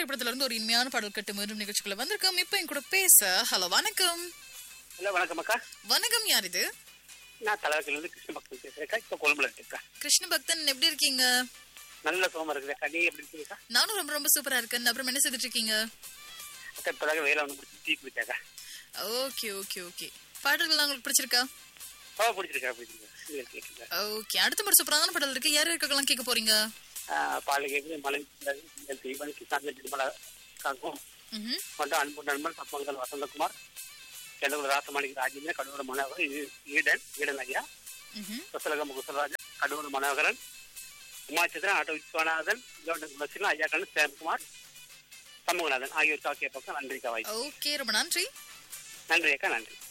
திரைப்படத்துல இருந்து ஒரு இனிமையான பாடல் கட்டு மீண்டும் நிகழ்ச்சிக்குள்ள வந்திருக்கோம் இப்ப என் கூட பேச ஹலோ வணக்கம் ஹலோ வணக்கம் அக்கா வணக்கம் யார் இது நான் தலைவர்கிலேருந்து கிருஷ்ண பக்தன் பேசுறேன்க்கா இப்போ கொழும்புல இருக்கேன் கிருஷ்ண பக்தன் எப்படி இருக்கீங்க நல்ல சோமா இருக்குதுக்கா நீங்க எப்படி இருக்கீங்கக்கா நானும் ரொம்ப ரொம்ப சூப்பரா இருக்கேன் அப்புறம் என்ன செய்துட்டு இருக்கீங்க அக்கா இப்போதாக வேலை ஒன்று முடிச்சு டீ குடிச்சாக்கா ஓகே ஓகே ஓகே பாடல்கள்லாம் உங்களுக்கு பிடிச்சிருக்கா ஓ பிடிச்சிருக்கா பிடிச்சிருக்கா நீங்கள் கேட்குங்க ஓகே அடுத்த முறை சூப்பரான பாடல் இருக்கு யார் இருக்கலாம் கேட்க போறீங்க பால் கேட்குது மலை நீங்கள் தீபன் கிசான் நிர்மலா காக்கும் ம்ஹும். மற்றும் அன்பு நண்பன் தப்பங்கள் வசந்தகுமார் செல்லகுல ராசமாணிக்கு ராஜேந்திரன் கடவுள் மனோகர் இது ஈடன் ஈடன் ஐயா ம்ஹும். சொசலக முகுசராஜன் கடவுள் மனோகரன் உமாச்சந்திரன் ஆட்டோ விஸ்வநாதன் கவுண்டன் குலசீலன் ஐயா கண்ணு சேம்குமார் சண்முகநாதன் ஆகியோருக்கு ஆக்கிய பக்கம் நன்றிக்கா வாய்ப்பு ஓகே ரொம்ப நன்றி நன்றி அக்கா நன்றி